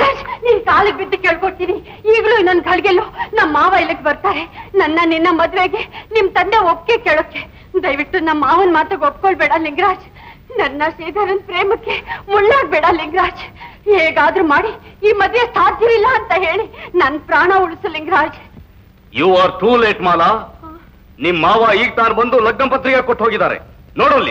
ಲಿಂಗರಾಜ್ ನೀನ್ ಕಾಲಿಗೆ ಬಿದ್ದು ಕೇಳ್ಕೊಡ್ತೀನಿ ಈಗಲೂ ನನ್ನ ಗಳಿಗೆಲ್ಲೋ ನಮ್ಮ ಮಾವ ಇಲ್ಲಿಗೆ ಬರ್ತಾರೆ ನನ್ನ ನಿನ್ನ ಮದ್ವೆಗೆ ನಿಮ್ ತಂದೆ ಒಪ್ಪಿಗೆ ಕೇಳೋಕೆ ದಯವಿಟ್ಟು ನಮ್ಮ ಮಾವನ್ ಮಾತಿಗೆ ಒಪ್ಕೊಳ್ಬೇಡ ಲಿಂಗರಾಜ್ ನನ್ನ ಶ್ರೀಧರನ್ ಪ್ರೇಮಕ್ಕೆ ಮುಳ್ಳಾಗ್ಬೇಡ ಲಿಂಗರಾಜ್ ಹೇಗಾದ್ರೂ ಮಾಡಿ ಈ ಮದ್ವೆ ಸಾಧ್ಯವಿಲ್ಲ ಅಂತ ಹೇಳಿ ನನ್ ಪ್ರಾಣ ಉಳಿಸು Lingaraj you are too late ಮಾಲಾ ನಿಮ್ ಮಾವ ಈಗ ತಾನು ಬಂದು ಲಗ್ನ ಪತ್ರಿಕೆ ಕೊಟ್ಟು ಹೋಗಿದ್ದಾರೆ ನೋಡಲ್ಲಿ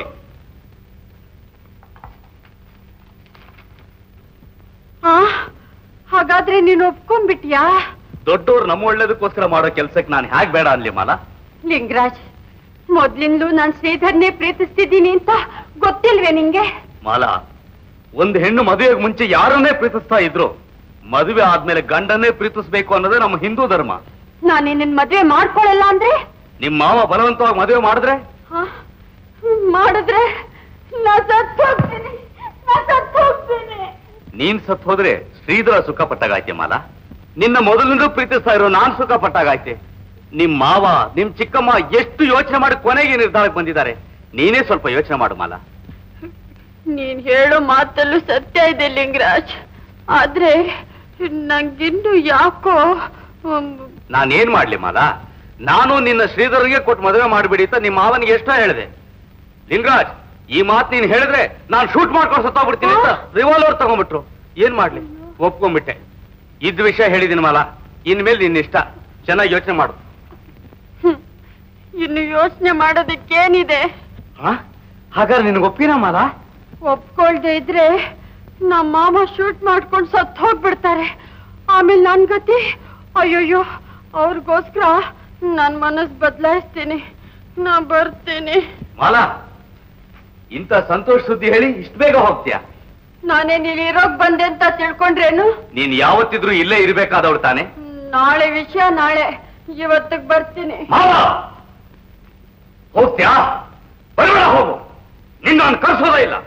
ಆ ಹಾಗಾದ್ರೆ ನೀನು ಒಪ್ಕೊಂಡ್ಬಿಟ್ಯಾ ದೊಡ್ಡವ್ರು ನಮ್ಮ ಒಳ್ಳೇದಕ್ಕೋಸ್ಕರ ಮಾಡೋ ಕೆಲ್ಸಕ್ಕೆ ನಾನು ಹ್ಯಾಕ್ ಬೇಡ ಅನ್ಲಿ ಮಾಲಾ ಲಿಂಗರಾಜ್ ಮೊದ್ಲಿಂದಲೂ ನಾನ್ ಶ್ರೀಧರ್ನೇ ಪ್ರೀತಿಸ್ತಿದ್ದೀನಿ ಅಂತ ಗೊತ್ತಿಲ್ವೇ ನಿಂಗೆ ಮಾಲಾ ಒಂದು ಹೆಣ್ಣು ಮದುವೆಗೆ ಮುಂಚೆ ಯಾರನ್ನೇ ಪ್ರೀತಿಸ್ತಾ ಇದ್ರು ಮದುವೆ ಆದ್ಮೇಲೆ ಗಂಡನ್ನೇ ಪ್ರೀತಿಸ್ಬೇಕು ಅನ್ನೋದೇ ನಮ್ಮ ಹಿಂದೂ ಧರ್ಮ ನಾನು ನಿನ್ನ ಮದ್ವೆ ಮಾಡ್ಕೊಳಲ್ಲ ಅಂದ್ರೆ ನಿಮ್ ಮಾವ ಬಲವಂತವಾಗಿ ಮದುವೆ ಮಾಡಿದ್ರೆ ಆ, ಮಾಡಿದ್ರೆ ನಾ ಸತ್ತು ಹೋಗ್ತೀನಿ ನಾ ಸತ್ತು ಹೋಗ್ತೀನಿ ನೀನ್ ಸತ್ ಹೋದ್ರೆ ಶ್ರೀಧರ ಸುಖ ಪಟ್ಟಾಗಾಯ್ತೆ ಮಾಲ ನಿನ್ನ ಮೊದಲಿಂದ ಪ್ರೀತಿಸ್ತಾ ಇರೋ ನಾನ್ ಸುಖ ಪಟ್ಟಾಗಾಯ್ತೆ ನಿಮ್ ಮಾವ ನಿಮ್ ಚಿಕ್ಕಮ್ಮ ಎಷ್ಟು ಯೋಚನೆ ಮಾಡಿ ಕೊನೆಗೆ ನಿರ್ಧಾರಕ್ಕೆ ಬಂದಿದ್ದಾರೆ ನೀನೇ ಸ್ವಲ್ಪ ಯೋಚನೆ ಮಾಡು ಮಾಲ ನೀನ್ ಹೇಳೋ ಮಾತಲ್ಲೂ ಸತ್ಯ ಇದೆ ಲಿಂಗರಾಜ್ ಆದ್ರೆ ನಂಗಿನ್ನು ಯಾಕೋ ಉಮ್, ನಾನೇನ್ ಮಾಡ್ಲಿ ಮಾಲ ನಾನು ನಿನ್ನ ಶ್ರೀಧರ್ಗೆ ಕೊಟ್ಟು ಮದುವೆ ಮಾಡ್ಬಿಡಿ ಅಂತ ನಿಮ್ಮ ಮಾವನಿಗೆ ಎಷ್ಟೋ ಹೇಳಿದೆ ಲಿಂಗರಾಜ್ ಈ ಮಾತು ನೀನ್ ಹೇಳಿದ್ರೆ ನಾನು ಶೂಟ್ ಮಾಡ್ಕೊಂಡು ಸತ್ತೋಗ್ಬಿಡ್ತೀನಿ ಅಂತ ರಿವಾಲ್ವರ್ ತಗೊಂಡ್ಬಿಟ್ರು ಏನ್ ಮಾಡ್ಲಿ ಒಪ್ಕೊಂಡ್ಬಿಟ್ಟೆ ಇದ್ ವಿಷಯ ಹೇಳಿದೀನಿ ಮಾಲ ಇನ್ಮೇಲೆ ನಿನ್ನ ಇಷ್ಟ ಚೆನ್ನಾಗಿ ಯೋಚನೆ ಮಾಡು ಹ್ಮ್. ಇನ್ನು ಯೋಚನೆ ಮಾಡೋದಕ್ಕೇನಿದೆ ಹಾ ಹಾಗಾದ್ರೆ ನಿನಗೆ ಒಪ್ಪಿನ ಮಾಲ ಒಪ್ಕೊಳ್ದೆ ಇದ್ರೆ ನಮ್ಮ ಮಾಮ ಶೂಟ್ ಮಾಡ್ಕೊಂಡು ಸತ್ತು ಹೋಗ್ಬಿಡ್ತಾರೆ ಆಮೇಲೆ ನನ್ ಗತಿ ಅಯ್ಯೋಯ್ಯೋ ಅವ್ರಿಗೋಸ್ಕರ ನನ್ ಮನಸ್ ಬದಲಾಯಿಸ್ತೀನಿ ನಾ ಬರ್ತೀನಿ ಮಾಲಾ ಇಂಥ ಸಂತೋಷ ಸುದ್ದಿ ಹೇಳಿ ಇಷ್ಟು ಬೇಗ ಹೋಗ್ತೀಯಾ ನಾನೇನ್ ಇಲ್ಲಿ ಇರೋಗ್ ಬಂದೆ ಅಂತ ತಿಳ್ಕೊಂಡ್ರೇನು ನೀನ್ ಯಾವತ್ತಿದ್ರೂ ಇಲ್ಲೇ ಇರ್ಬೇಕಾದವ್ರು ತಾನೆ ನಾಳೆ ವಿಷಯ ನಾಳೆ ಇವತ್ತಿಗೆ ಬರ್ತೀನಿ ಮಾವ ಹೋಗ್ತ್ಯಾ ಬರಬೇಡ ಹೋಗು ನಿನ್ನ ನಾನು ಕರ್ಸೋದೇ ಇಲ್ಲ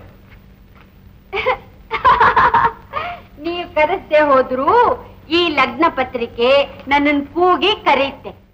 ನೀವು ಕರೆಸ್ದೆ ಹೋದ್ರು ಈ ಲಗ್ನ ಪತ್ರಿಕೆ ನನ್ನನ್ನು ಕೂಗಿ ಕರೆಯುತ್ತೆ